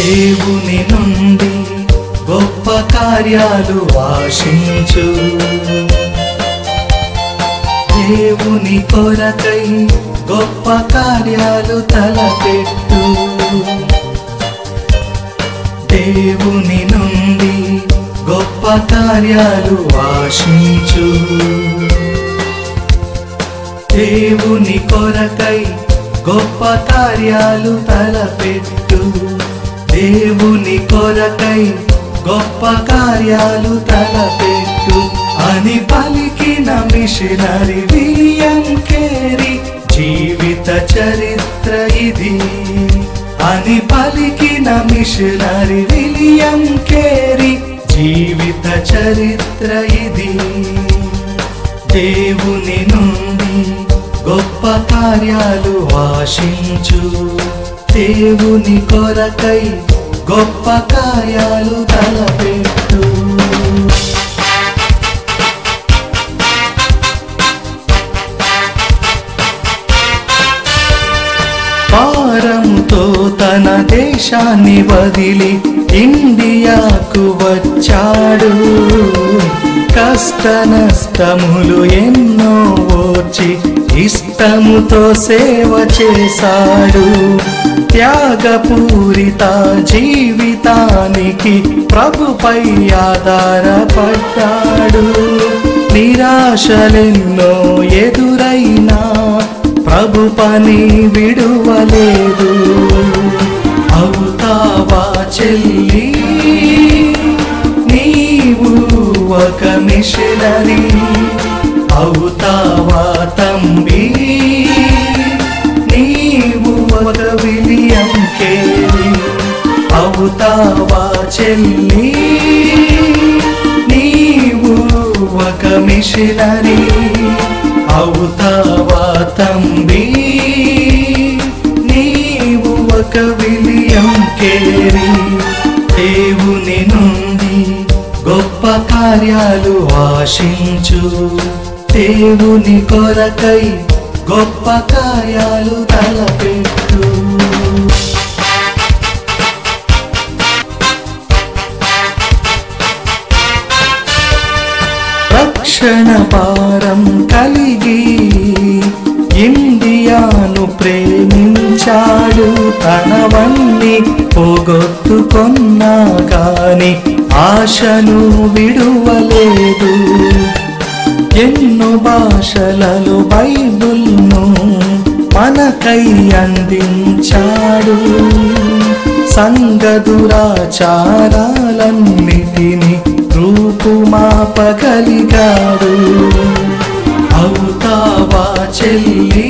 దేవుని నుండి గొప్ప కార్యాలు ఆశించు దేవుని కొరకై గొప్ప కార్యాలు తలపెట్టు దేవుని నుండి గొప్ప కార్యాలు ఆశించు దేవుని కొరకై గొప్ప కార్యాలు తలపెట్టు దేవుని కొరకై గొప్ప కార్యాలు తలపెట్టు అని పలికిన మిషనరీ విలియం కేరి జీవిత చరిత్ర ఇది అని పలికిన మిషనరీ విలియం కేరి జీవిత చరిత్ర ఇది దేవుని నుండి గొప్ప కార్యాలు ఆశించు దేవుని కొరకై గొప్ప కార్యాలు తలపెట్టు పారంతో తన దేశాన్ని వదిలి ఇండియాకు వచ్చాడు కష్ట నష్టములు ఎన్నో ఓర్చి ఇష్టముతో సేవ చేశాడు త్యాగపూరిత జీవితానికి ప్రభుపై ఆధారపడ్డాడు నిరాశలెన్నో ఎదురైనా ప్రభు పని విడువలేదు అవుతావా చెల్లి నీవు ఒక మిషనరీ అవుతావా తంబి నీవు ఒక విలియం కేరి అవుతావా చెల్లి నీవు ఒక మిషనరీ అవుతావా తంబి నీవు ఒక విలియం కేరి దేవుని నుండి గొప్ప కార్యాలు ఆశించు దేవుని కొరకై గొప్ప కార్యాలు తలపెట్టు రక్షణ పారం కలిగి ఇండియాను ప్రేమించాడు తనవన్నీ పోగొట్టుకొన్నా కాని ఆశను విడువలేదు ఎన్నో భాషలలో బైబుల్ను మనకై అందించాడు సంగ దురాచారాలన్నిటిని రూపుమాపగలిగాడు అవుతావా చెల్లి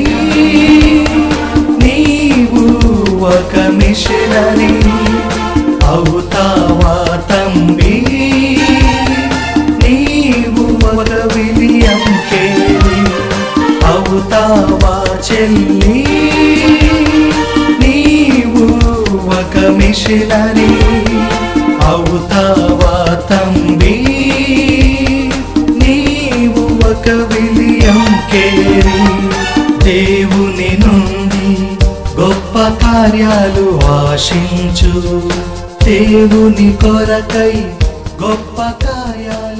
నీవు ఒక మిషనరీ అవుతావా తంబి నీవు ఒక విలియం కేరి అవుతావా చెల్లి నీవు ఒక మిషనరీ అవుతావా తంబి నీవు ఒక విలియం కేరి దేవుని నుండి గొప్ప కార్యాలు ఆశించు దేవుని కొరకై గొప్ప కార్యాలు